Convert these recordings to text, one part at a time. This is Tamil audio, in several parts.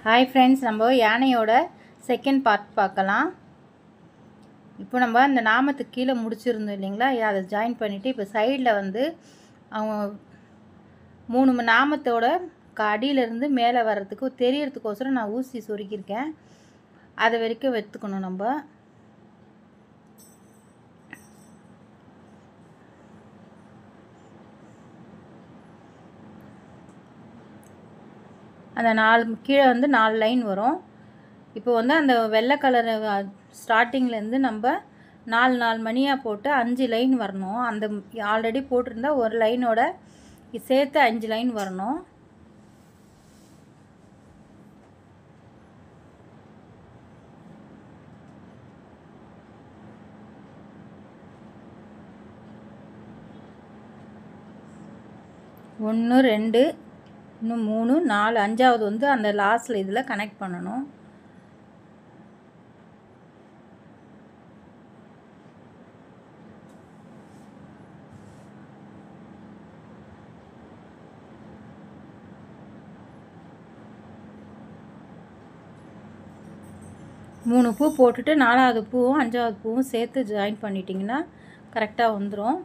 ஹாய் ஃப்ரெண்ட்ஸ் நம்ம யானையோட செகண்ட் பார்ட் பார்க்கலாம் இப்போ நம்ம அந்த நாமத்துக்கு கீழே முடிச்சிருந்தோம் இல்லைங்களா அதை ஜாயின் பண்ணிவிட்டு இப்போ சைடில் வந்து அவங்க மூணு ம- நாமத்தோட க- அடியிலேருந்து மேலே வர்றதுக்கு தெரியறதுக்கோசரம் நான் ஊசி சொருக்கியிருக்கேன் அது வரைக்கும் வெத்துக்கணும் நம்ம அந்த நாலு கீழே வந்து நாலு லைன் வரும் இப்போ வந்து அந்த வெள்ளை கலர் ஸ்டார்டிங்லேருந்து நம்ம நாலு நாலு மணியாக போட்டு அஞ்சு லைன் வரணும் அந்த ஆல்ரெடி போட்டிருந்தா ஒரு லைனோட சேர்த்து அஞ்சு லைன் வரணும் ஒன்று ரெண்டு இன்னும் மூணு நாலு அஞ்சாவது வந்து அந்த லாஸ்ட்டில் இதில் கனெக்ட் பண்ணணும் மூணு பூ போட்டுட்டு நாலாவது பூவும் அஞ்சாவது பூவும் சேர்த்து ஜாயின் பண்ணிட்டிங்கன்னா கரெக்டாக வந்துடும்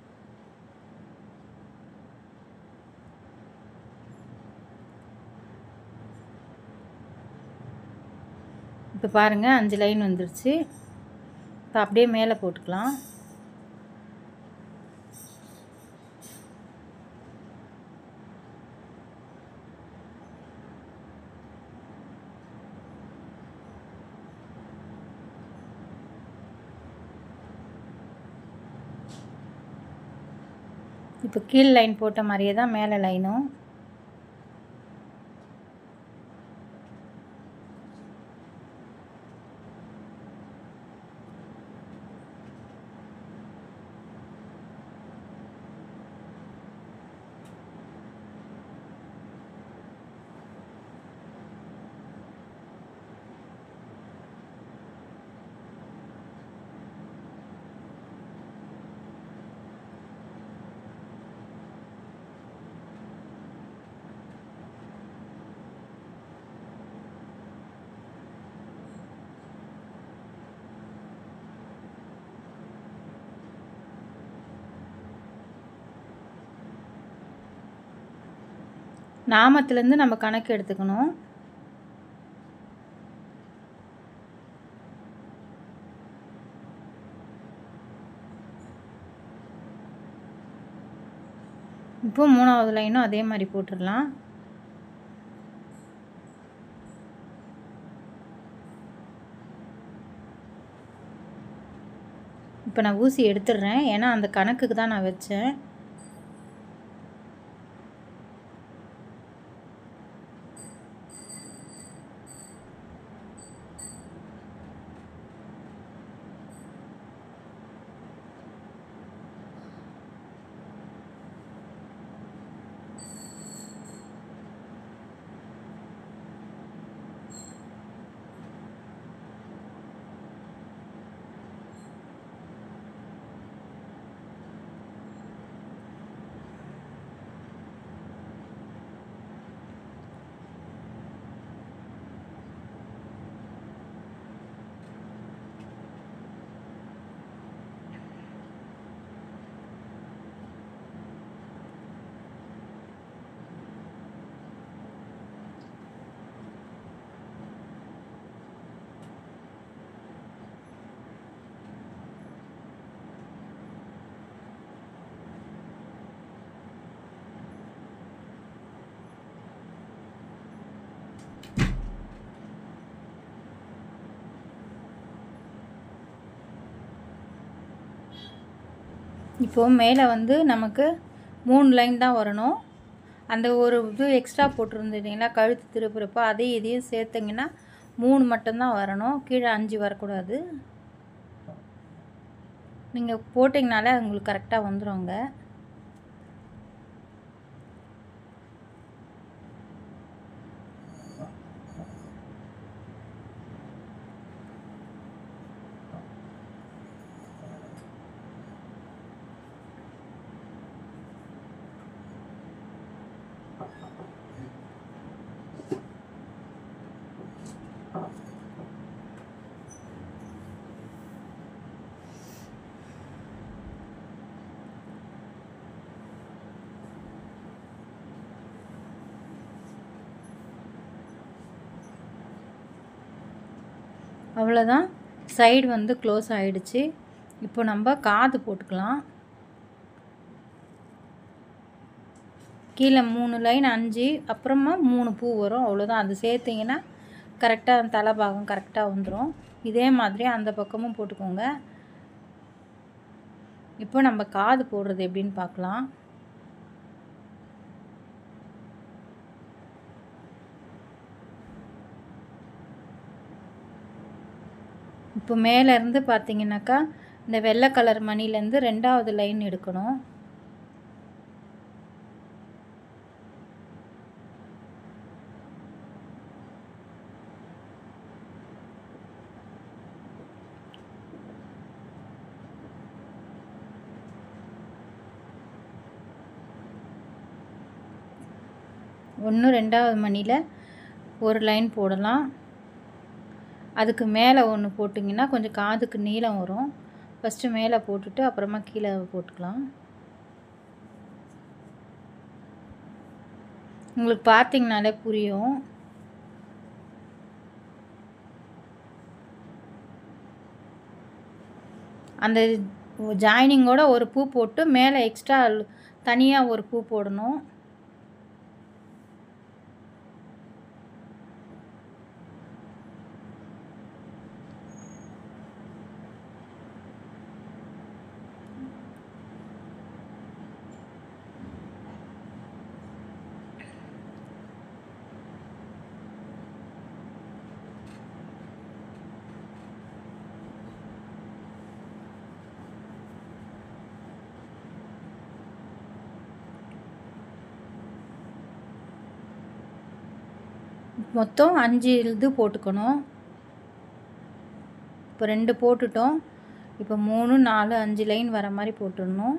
இப்போ பாருங்கள் அஞ்சு லைன் வந்துருச்சு இப்போ அப்படியே மேலே போட்டுக்கலாம் இப்போ கீழ் லைன் போட்ட மாதிரியே தான் மேலே லைனும் நாமத்துலேருந்து நம்ம கணக்கு எடுத்துக்கணும் இப்போ மூணாவது லைனும் அதே மாதிரி போட்டுடலாம் இப்போ நான் ஊசி எடுத்துடுறேன் ஏன்னா அந்த கணக்குக்கு தான் நான் வச்சேன் இப்போது மேலே வந்து நமக்கு மூணு லைன் தான் வரணும் அந்த ஒரு இது எக்ஸ்ட்ரா போட்டிருந்தீங்களா கழுத்து திருப்புறப்போ அதையும் இதையும் சேர்த்திங்கன்னா மூணு மட்டும்தான் வரணும் கீழே அஞ்சு வரக்கூடாது நீங்கள் போட்டிங்கனாலே உங்களுக்கு கரெக்டாக வந்துடுங்க அவ்வளோதான் சைடு வந்து க்ளோஸ் ஆயிடுச்சு இப்போ நம்ம காது போட்டுக்கலாம் கீழே மூணு லைன் அஞ்சு அப்புறமா மூணு பூ வரும் அவ்வளோதான் அது சேர்த்திங்கன்னா கரெக்டாக தலை பாகம் கரெக்டாக வந்துடும் இதே மாதிரி அந்த பக்கமும் போட்டுக்கோங்க இப்போ நம்ம காது போடுறது எப்படின்னு பார்க்கலாம் இப்போ மேலேருந்து பார்த்தீங்கன்னாக்கா இந்த வெள்ளை கலர் மணிலேருந்து ரெண்டாவது லைன் எடுக்கணும் ஒன்று ரெண்டாவது மணியில் ஒரு லைன் போடலாம் அதுக்கு மேலே ஒன்று போட்டிங்கன்னா கொஞ்சம் காதுக்கு நீளம் வரும் ஃபஸ்ட்டு மேலே போட்டுட்டு அப்புறமா கீழே போட்டுக்கலாம் உங்களுக்கு பார்த்தீங்கனாலே புரியும் அந்த ஜாயினிங்கோட ஒரு பூ போட்டு மேலே எக்ஸ்ட்ரா தனியாக ஒரு பூ போடணும் மொத்தம் அஞ்சு இது போட்டுக்கணும் இப்போ ரெண்டு போட்டுட்டோம் இப்போ மூணு நாலு அஞ்சு லைன் வர மாதிரி போட்டுடணும்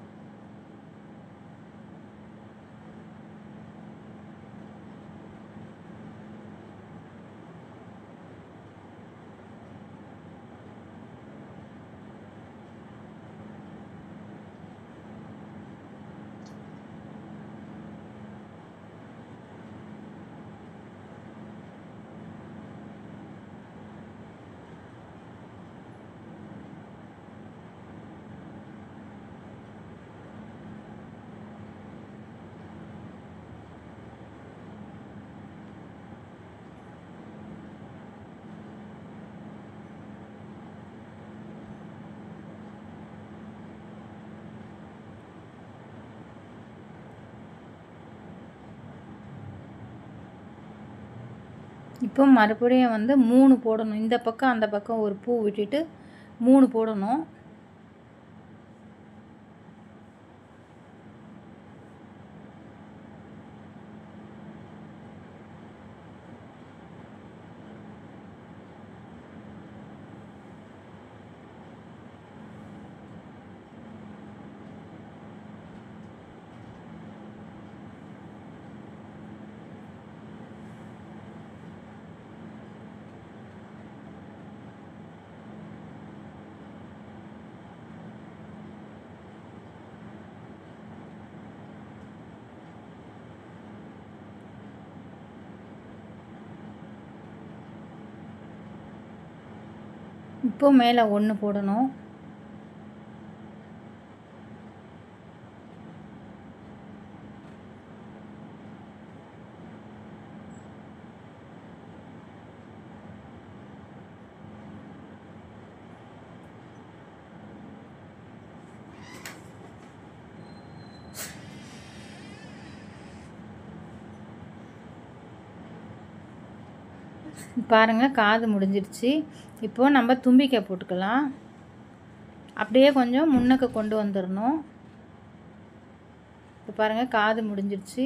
இப்போ மறுபடியும் வந்து மூணு போடணும் இந்த பக்கம் அந்த பக்கம் ஒரு பூ விட்டுட்டு மூணு போடணும் இப்போ மேலே ஒன்று போடணும் பாருங்கள் காது முடிஞ்சிடுச்சு இப்போது நம்ம தும்பிக்கை போட்டுக்கலாம் அப்படியே கொஞ்சம் முன்னுக்கு கொண்டு வந்துடணும் இப்போ பாருங்கள் காது முடிஞ்சிடுச்சு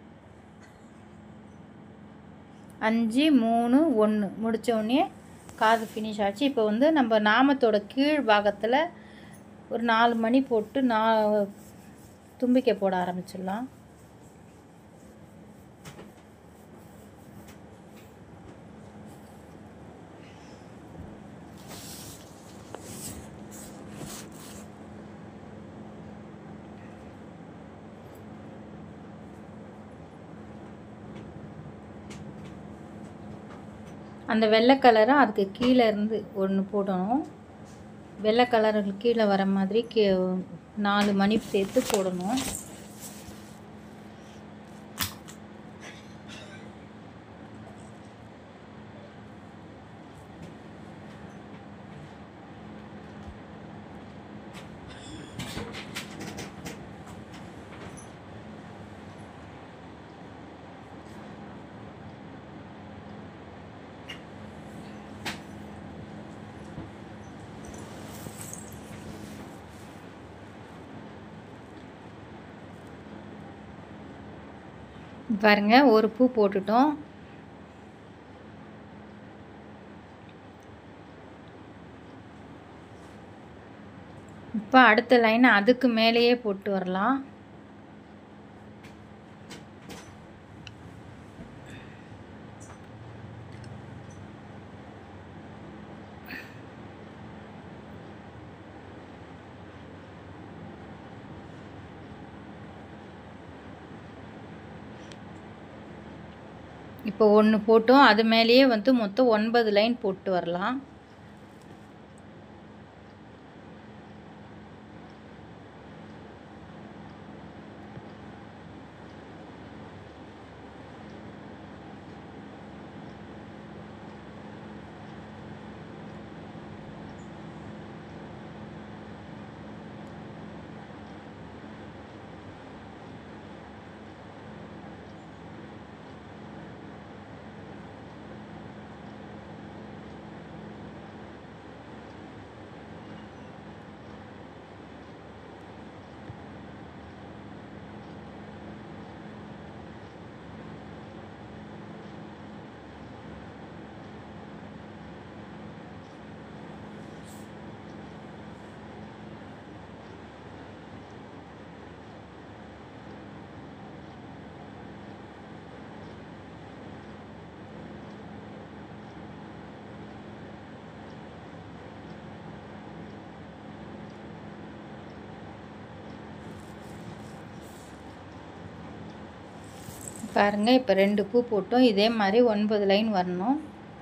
அஞ்சு மூணு ஒன்று முடித்த உடனே காது ஃபினிஷ் ஆச்சு இப்போ வந்து நம்ம நாமத்தோட கீழ் பாகத்தில் ஒரு நாலு மணி போட்டு நா தும்பிக்கை போட ஆரம்பிச்சிடலாம் அந்த வெள்ளை கலரை அதுக்கு கீழே இருந்து ஒன்று போடணும் வெள்ளை கலருக்கு கீழே வர மாதிரி கீ நாலு மணி சேர்த்து போடணும் பாருங்க ஒரு பூ போட்டுட்டோம் இப்போ அடுத்த லைன் அதுக்கு மேலேயே போட்டு வரலாம் இப்போ ஒன்று போட்டோம் அது மேலேயே வந்து மொத்தம் ஒன்பது லைன் போட்டு வரலாம் பாருங்க இப்போ ரெண்டு பூ போட்டோம் இதே மாதிரி ஒன்பது லைன் வரணும்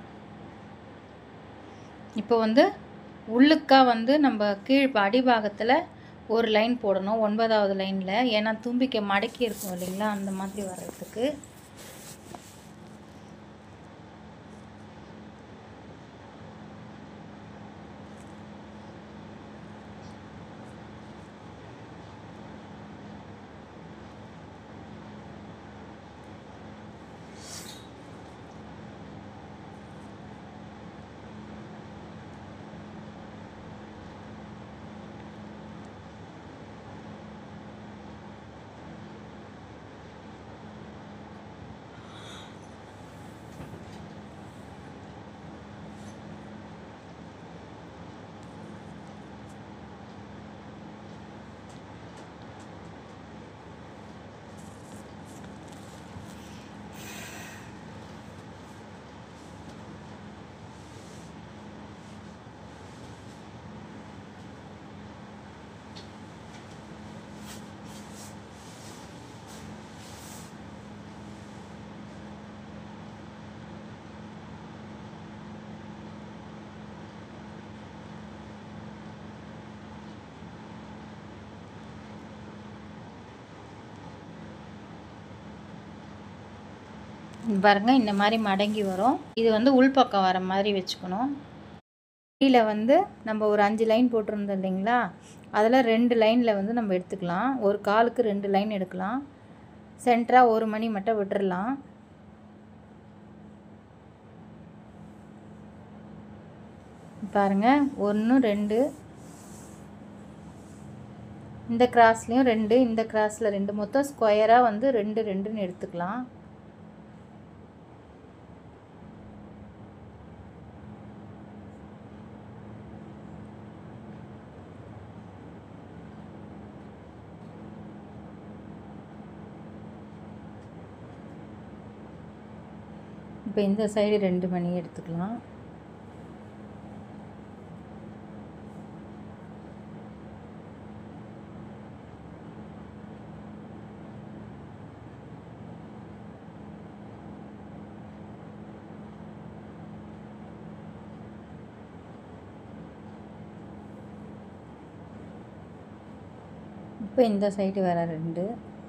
இப்போ வந்து உள்ளுக்கா வந்து நம்ம கீழ் அடிபாகத்தில் ஒரு லைன் போடணும் ஒன்பதாவது லைனில் ஏன்னா தும்பிக்கை மடக்கி இருக்கும் இல்லைங்களா அந்த மாதிரி வர்றதுக்கு பாருங்க இந்த மாதிரி மடங்கி வரும் இது வந்து உள்பக்கம் வர மாதிரி வச்சுக்கணும் கீழே வந்து நம்ம ஒரு அஞ்சு லைன் போட்டிருந்தோம் இல்லைங்களா அதில் ரெண்டு லைனில் வந்து நம்ம எடுத்துக்கலாம் ஒரு காலுக்கு ரெண்டு லைன் எடுக்கலாம் சென்டராக ஒரு மணி மட்டும் விட்டுறலாம் பாருங்க ஒன்று ரெண்டு இந்த கிராஸ்லேயும் ரெண்டு இந்த கிராஸில் ரெண்டு மொத்தம் ஸ்கொயராக வந்து ரெண்டு ரெண்டுன்னு எடுத்துக்கலாம் இப்போ இந்த சைடு ரெண்டு மணி எடுத்துக்கலாம் இப்போ இந்த சைடு வேறு ரெண்டு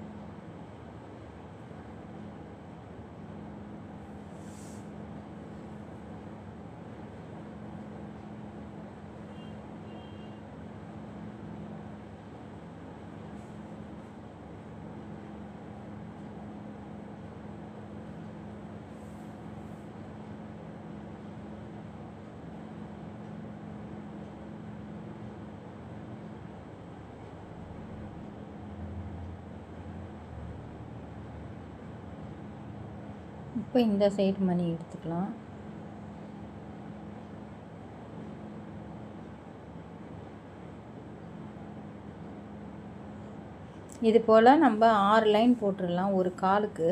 இப்போ இந்த சைடு மணி எடுத்துக்கலாம் இது போல் நம்ம ஆறு லைன் போட்டுடலாம் ஒரு காலுக்கு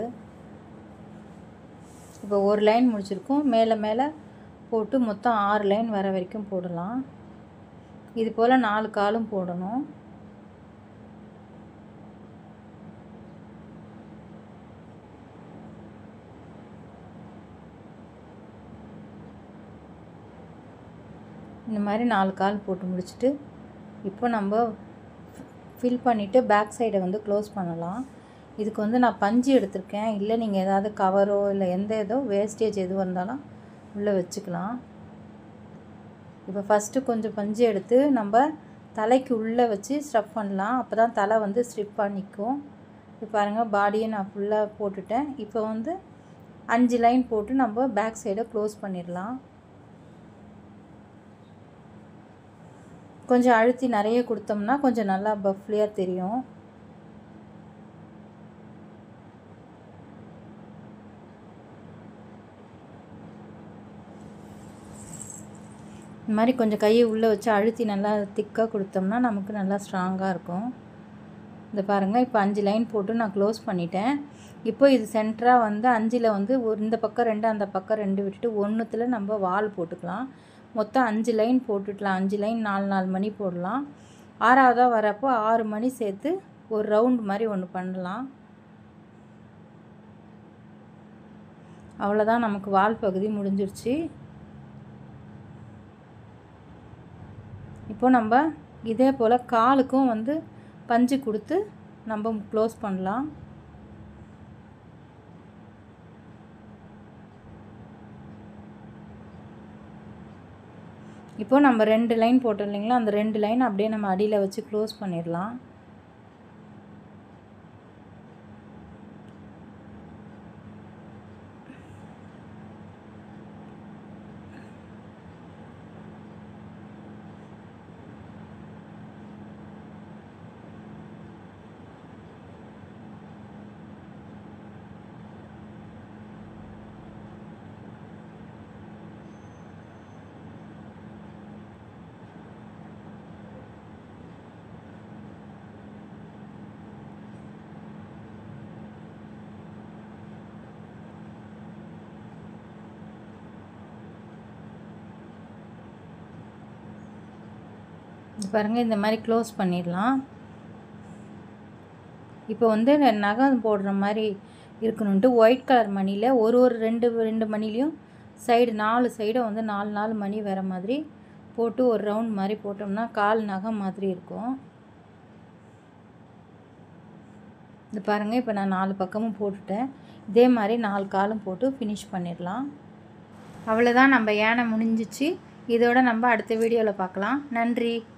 இப்போ ஒரு லைன் முடிச்சிருக்கோம் மேலே மேலே போட்டு மொத்தம் ஆறு லைன் வர வரைக்கும் போடலாம் இது போல் நாலு காலும் போடணும் இந்த மாதிரி நாலு கால் போட்டு முடிச்சுட்டு இப்போ நம்ம ஃபில் பண்ணிவிட்டு பேக் சைடை வந்து க்ளோஸ் பண்ணலாம் இதுக்கு வந்து நான் பஞ்சு எடுத்திருக்கேன் இல்லை நீங்கள் ஏதாவது கவரோ இல்லை எந்த ஏதோ வேஸ்டேஜ் எது வந்தாலும் உள்ளே வச்சுக்கலாம் இப்போ ஃபஸ்ட்டு கொஞ்சம் பஞ்சு எடுத்து நம்ம தலைக்கு உள்ளே வச்சு ஸ்டஃப் பண்ணலாம் அப்போ தான் தலை வந்து ஸ்ட்ரிப்பாக நிற்கும் இப்போ பாருங்கள் பாடியை நான் ஃபுல்லாக போட்டுட்டேன் இப்போ வந்து அஞ்சு லைன் போட்டு நம்ம பேக் சைடை க்ளோஸ் பண்ணிடலாம் கொஞ்சம் அழுத்தி நிறைய கொடுத்தோம்னா கொஞ்சம் நல்லா பஃப்லியாக தெரியும் இந்த மாதிரி கொஞ்சம் கையை உள்ளே வச்சு அழுத்தி நல்லா திக்காக கொடுத்தோம்னா நமக்கு நல்லா ஸ்ட்ராங்காக இருக்கும் இந்த பாருங்கள் இப்போ அஞ்சு லைன் போட்டு நான் க்ளோஸ் பண்ணிட்டேன் இப்போ இது சென்டராக வந்து அஞ்சில் வந்து ஒரு இந்த பக்கம் ரெண்டு அந்த பக்கம் ரெண்டு விட்டுட்டு ஒன்றுத்தில் நம்ம வால் போட்டுக்கலாம் மொத்தம் அஞ்சு லைன் போட்டுக்கலாம் அஞ்சு லைன் நாலு நாலு மணி போடலாம் ஆறாவதாக வரப்போ ஆறு மணி சேர்த்து ஒரு ரவுண்ட் மாதிரி ஒன்று பண்ணலாம் அவ்வளோதான் நமக்கு வால் பகுதி முடிஞ்சிருச்சு இப்போ நம்ம இதே போல் காலுக்கும் வந்து பஞ்சு கொடுத்து நம்ம க்ளோஸ் பண்ணலாம் இப்போ நம்ம ரெண்டு லைன் போட்டோம் இல்லைங்களா அந்த ரெண்டு லைன் அப்படியே நம்ம அடியில் வச்சு க்ளோஸ் பண்ணிடலாம் இது பாருங்கள் இந்த மாதிரி க்ளோஸ் பண்ணிடலாம் இப்போ வந்து நகம் போடுற மாதிரி இருக்கணுன்ட்டு ஒயிட் கலர் மணியில் ஒரு ஒரு ரெண்டு ரெண்டு மணிலையும் சைடு நாலு சைடை வந்து நாலு நாலு மணி வர மாதிரி போட்டு ஒரு ரவுண்ட் மாதிரி போட்டோம்னா கால் நகம் மாதிரி இருக்கும் இது பாருங்கள் இப்போ நான் நாலு பக்கமும் போட்டுட்டேன் இதே மாதிரி நாலு காலும் போட்டு ஃபினிஷ் பண்ணிடலாம் அவ்வளோதான் நம்ம யானை முடிஞ்சிச்சு இதோட நம்ம அடுத்த வீடியோவில் பார்க்கலாம் நன்றி